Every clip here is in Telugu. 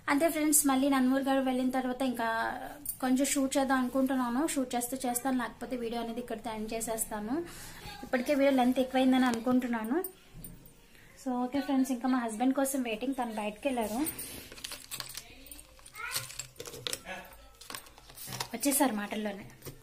అంతే ఫ్రెండ్స్ మళ్ళీ నందమూరి గారు వెళ్ళిన తర్వాత ఇంకా కొంచెం షూట్ చేద్దాం అనుకుంటున్నాను షూట్ చేస్తూ చేస్తాను లేకపోతే వీడియో అనేది ఇక్కడ ఎండ్ చేసేస్తాను ఇప్పటికే వీడియో లెంత్ ఎక్కువైందని అనుకుంటున్నాను సో ఓకే ఫ్రెండ్స్ ఇంకా మా హస్బెండ్ కోసం వెయిటింగ్ తను బయటకు వెళ్ళారు వచ్చేసారు మాటల్లోనే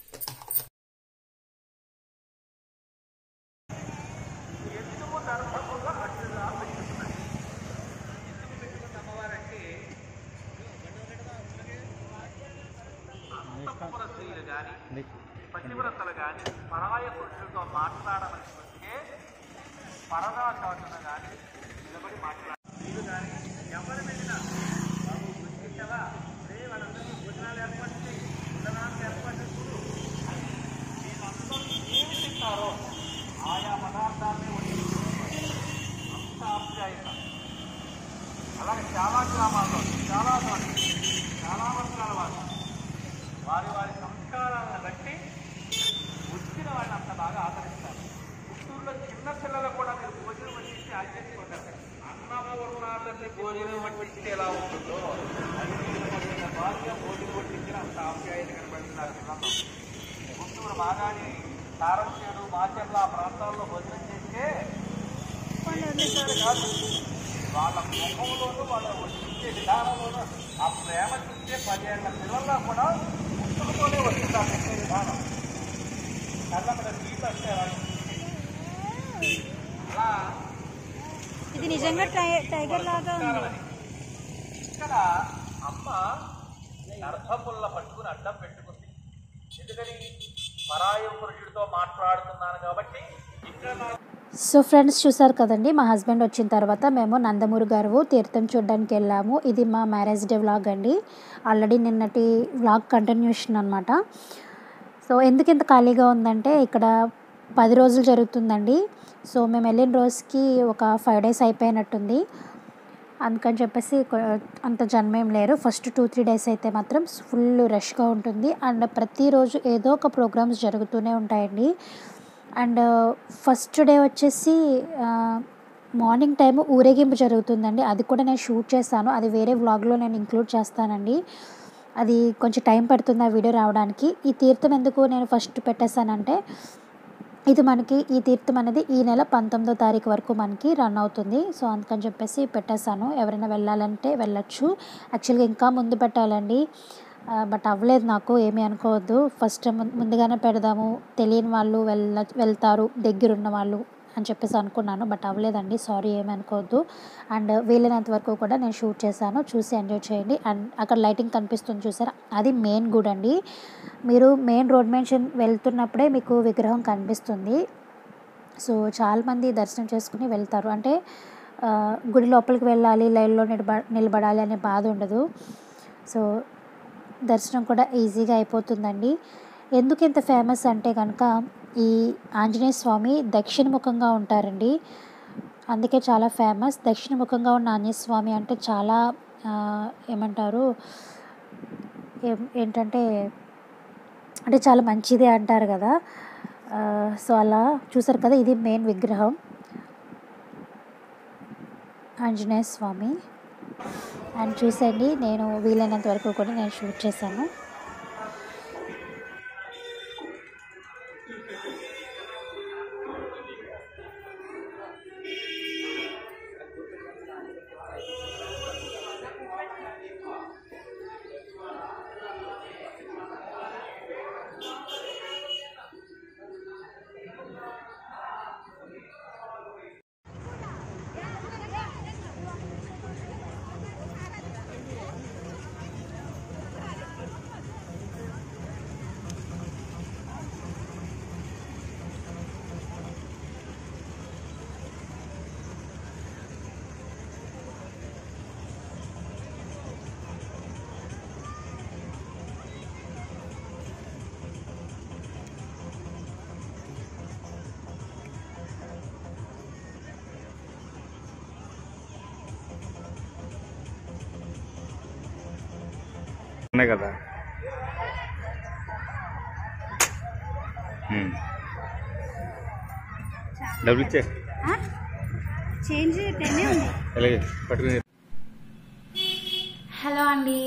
స్త్రీలు గాని పతివ్రతలు గాని పరాయ పురుషులతో మాట్లాడమని వస్తే పరదా చాటున గాని నిలబడి మాట్లాడాలి స్త్రీలు గాని ఎవరు వెళ్ళినా బాబు గుర్తించవా రే వాళ్ళందరికీ భోజనాలు ఏర్పాటు చేయి భోజనాలు ఏర్పాటు చూడు అని వీళ్ళందరూ ఏమి తింటారో ఆయా పదార్థాన్ని వండి అంత ఆప్యాయత అలాగే చాలా గ్రామాల్లో చాలా చోట్ల చాలా వర్గాల వారు వారి వారి సంస్కారాలను బట్టి వచ్చిన వాళ్ళని అంత బాగా ఆదరిస్తారు పుత్తూరులో చిన్న పిల్లలు కూడా మీరు భోజనం వడ్డించి ఆశ్చర్యపోతారు అన్నపూర్ణాథని భోజనం వడ్డిస్తే ఎలా ఉంటుందో అది మీరు పడిన భాగ్య భోజనం వడ్డించిన అంత ఆప్యాయత కనబడింది ఆ పిల్లల్లో పుత్తూరు బాగానే తారంచేడు మాచర్ల ఆ ప్రాంతాల్లో భోజనం చేస్తే కాదు వాళ్ళ ముఖంలోనూ వాళ్ళ వడ్డించే విధానంలోనూ ఆ ప్రేమ చూస్తే పదేళ్ల పిల్లల్లో కూడా పుస్తకంతోనే వస్తుంటారు పెట్టే విధానం కళ్ళ మీద నీళ్ళు వస్తే అలా ఇది నిజంగా టైగర్ లాగా ఉంది ఇక్కడ అమ్మ గర్భపుల్ల పట్టుకుని అడ్డం పెట్టుకుంది ఎందుకని పరాయి పురుషుడితో మాట్లాడుతున్నాను కాబట్టి ఇక్కడ నా సో ఫ్రెండ్స్ చూసారు కదండి మా హస్బెండ్ వచ్చిన తర్వాత మేము నందమూరి గారు తీర్థం చూడడానికి వెళ్ళాము ఇది మా మ్యారేజ్ డే వ్లాగ్ అండి ఆల్రెడీ నిన్నటి వ్లాగ్ కంటిన్యూషన్ అనమాట సో ఎందుకు ఇంత ఖాళీగా ఉందంటే ఇక్కడ పది రోజులు జరుగుతుందండి సో మేము వెళ్ళిన రోజుకి ఒక ఫైవ్ డేస్ అయిపోయినట్టుంది అందుకని చెప్పేసి కొ- అంత జన్మేం లేరు ఫస్ట్ టూ త్రీ డేస్ అయితే మాత్రం ఫుల్ రష్గా ఉంటుంది అండ్ ప్రతిరోజు ఏదో ఒక ప్రోగ్రామ్స్ జరుగుతూనే ఉంటాయండి అండ్ ఫస్ట్ డే వచ్చేసి ఆ, మార్నింగ్ టైం ఊరేగింపు జరుగుతుందండి అది కూడా నేను షూట్ చేస్తాను అది వేరే వ్లాగ్లో నేను ఇంక్లూడ్ చేస్తానండి అది కొంచెం టైం పడుతుంది ఆ వీడియో రావడానికి ఈ తీర్థం ఎందుకు నేను ఫస్ట్ పెట్టేస్తానంటే ఇది మనకి ఈ తీర్థం అనేది ఈ నెల పంతొమ్మిదో తారీఖు వరకు మనకి రన్ అవుతుంది సో అందుకని చెప్పేసి పెట్టేశాను ఎవరైనా వెళ్ళాలంటే వెళ్ళొచ్చు యాక్చువల్గా ఇంకా ముందు పెట్టాలండి బట్ అవ్వలేదు నాకు ఏమీ అనుకోవద్దు ఫస్ట్ ముందుగానే పెడదాము తెలియని వాళ్ళు వెళ్ళ వెళ్తారు దగ్గరున్న వాళ్ళు అని చెప్పేసి అనుకున్నాను బట్ అవ్వలేదండి సారీ ఏమీ అనుకోవద్దు అండ్ వీలైనంత వరకు కూడా నేను షూట్ చేశాను చూసి ఎంజాయ్ చేయండి అండ్ అక్కడ లైటింగ్ కనిపిస్తుంది చూసారా అది మెయిన్ గుడ్ అండి మీరు మెయిన్ రోడ్ మెన్షన్ వెళ్తున్నప్పుడే మీకు విగ్రహం కనిపిస్తుంది సో చాలామంది దర్శనం చేసుకుని వెళ్తారు అంటే ఆ, గుడి లోపలికి వెళ్ళాలి లైన్లో నిలబ నిలబడాలి అనే బాధ ఉండదు సో దర్శనం కూడా ఈజీగా అయిపోతుందండి ఎందుకు ఇంత ఫేమస్ అంటే కనుక ఈ ఆంజనేయ స్వామి దక్షిణముఖంగా ఉంటారండి అందుకే చాలా ఫేమస్ దక్షిణముఖంగా ఉన్న ఆంజనేయ స్వామి అంటే చాలా ఆ, ఏమంటారు ఏం ఏంటంటే అంటే చాలా మంచిదే అంటారు కదా ఆ, సో అలా చూసారు కదా ఇది మెయిన్ విగ్రహం ఆంజనేయ స్వామి అండ్ చూసండి నేను వీలైనంత వరకు కూడా నేను షూట్ చేశాను ఉన్నాయి కదా ఉమ్. డబ్బులు ఇచ్చే చేంజ్ టెన్ ఉంది అలాగే పట్టుకుని హలో అండి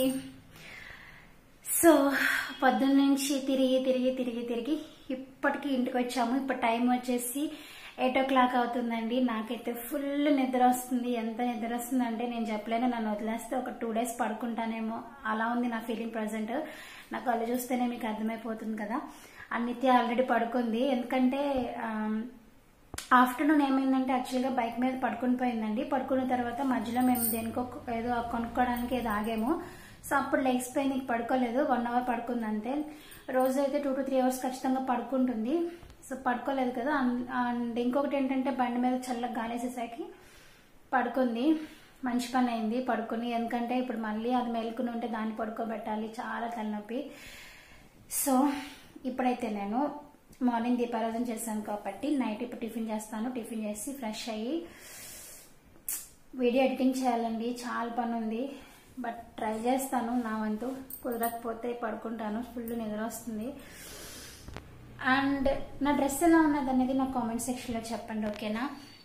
సో పొద్దున్న నుంచి తిరిగి తిరిగి తిరిగి తిరిగి ఇప్పటికి ఇంటికి వచ్చాము ఇప్పుడు టైం వచ్చేసి ఎయిట్ ఓ క్లాక్ అవుతుందండి నాకైతే ఫుల్ నిద్ర వస్తుంది ఎంత నిద్ర వస్తుందంటే నేను చెప్పలేను నన్ను వదిలేస్తే ఒక టూ డేస్ పడుకుంటానేమో అలా ఉంది నా ఫీలింగ్ ప్రజెంట్ నాకు వాళ్ళు చూస్తేనే మీకు అర్థమైపోతుంది కదా ఆ నిత్య ఆల్రెడీ పడుకుంది ఎందుకంటే ఆమ్, ఆఫ్టర్నూన్ ఏమైందంటే యాక్చువల్గా బైక్ మీద పడుకుని పోయిందండి పడుకున్న తర్వాత మధ్యలో మేము దేనికో ఏదో కొనుక్కోవడానికి ఏదో ఆగాము సో అప్పుడు లెగ్స్ పెయిన్ పడుకోలేదు వన్ అవర్ పడుకుంది అంతే రోజు అయితే టూ టు త్రీ అవర్స్ ఖచ్చితంగా పడుకుంటుంది సో పడుకోలేదు కదా అన్- అండ్ ఇంకొకటి ఏంటంటే బండి మీద చల్లగా గాలేసేసరికి పడుకుంది మంచి పని అయింది పడుకుని ఎందుకంటే ఇప్పుడు మళ్ళీ అది మెలుకుని ఉంటే దాన్ని పడుకోబెట్టాలి చాలా తలనొప్పి సో ఇప్పుడైతే నేను మార్నింగ్ దీపారాధన చేశాను కాబట్టి నైట్ ఇప్పుడు టిఫిన్ చేస్తాను టిఫిన్ చేసి ఫ్రెష్ అయ్యి వీడియో ఎడిటింగ్ చేయాలండి చాలా పని ఉంది బట్ ట్రై చేస్తాను నా వంతు కుదరకపోతే పడుకుంటాను ఫుల్ నిద్ర వస్తుంది అండ్ నా డ్రెస్ ఎలా ఉన్నది అనేది నా కామెంట్ సెక్షన్లో చెప్పండి ఓకేనా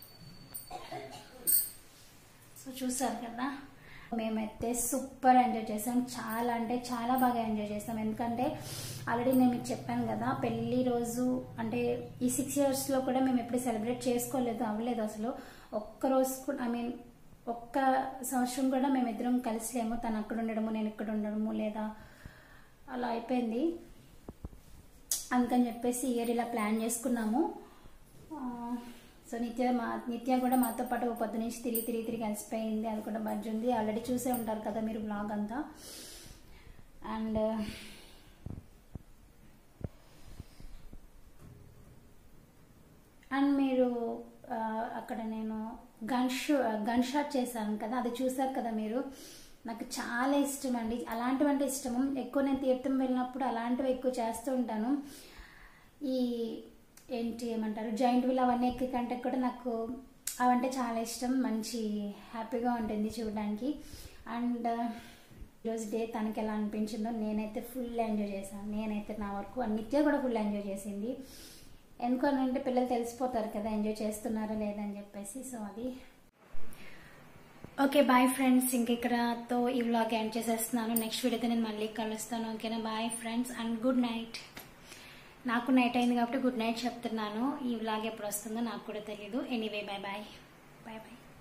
సో చూసారు కదా మేమైతే సూపర్ ఎంజాయ్ చేసాం చాలా అంటే చాలా బాగా ఎంజాయ్ చేసాం ఎందుకంటే ఆల్రెడీ నేను మీకు చెప్పాను కదా పెళ్లి రోజు అంటే ఈ సిక్స్ ఇయర్స్లో కూడా మేము ఎప్పుడు సెలబ్రేట్ చేసుకోలేదు అవ్వలేదు అసలు ఒక్క రోజు కూడా ఐ మీన్ ఒక్క సంవత్సరం కూడా మేమిద్దరం కలిసి లేము తను అక్కడ ఉండడము నేను ఇక్కడ ఉండడము లేదా అలా అయిపోయింది అందుకని చెప్పేసి ఇయర్ ఇలా ప్లాన్ చేసుకున్నాము ఆ, సో నిత్య మా నిత్య కూడా మాతో పాటు ఓ పొద్దు నుంచి తిరిగి తిరిగి తిరిగి కలిసిపోయింది అది కూడా మధ్య ఉంది ఆల్రెడీ చూసే ఉంటారు కదా మీరు బ్లాగ్ అంతా అండ్ అండ్ మీరు ఆ, అక్కడ నేను గన్ షూ గన్ షాట్ చేశాను కదా అది చూసారు కదా మీరు నాకు చాలా ఇష్టం అండి అలాంటివంటే ఇష్టము ఎక్కువ నేను తీర్థం వెళ్ళినప్పుడు అలాంటివి ఎక్కువ చేస్తూ ఉంటాను ఈ ఏంటి ఏమంటారు జాయింట్ వీల్ అవన్నీ ఎక్కి కంటే కూడా నాకు అవంటే చాలా ఇష్టం మంచి హ్యాపీగా ఉంటుంది చూడడానికి అండ్ ఈరోజు డే తనకి ఎలా అనిపించిందో నేనైతే ఫుల్ ఎంజాయ్ చేశాను నేనైతే నా వరకు ఆ నిత్య కూడా ఫుల్ ఎంజాయ్ చేసింది ఎందుకనంటే పిల్లలు తెలిసిపోతారు కదా ఎంజాయ్ చేస్తున్నారా లేదని చెప్పేసి సో అది ఓకే బాయ్ ఫ్రెండ్స్ ఇంక ఇక్కడతో ఈ వ్లాగ్ ఎండ్ చేసేస్తున్నాను నెక్స్ట్ వీడియోతో నేను మళ్ళీ కలుస్తాను ఓకేనా bye friends and good night నాకు నైట్ అయింది కాబట్టి గుడ్ నైట్ చెప్తున్నాను ఈ వ్లాగ్ ఎప్పుడు వస్తుందో నాకు కూడా తెలియదు anyway bye bye bye bye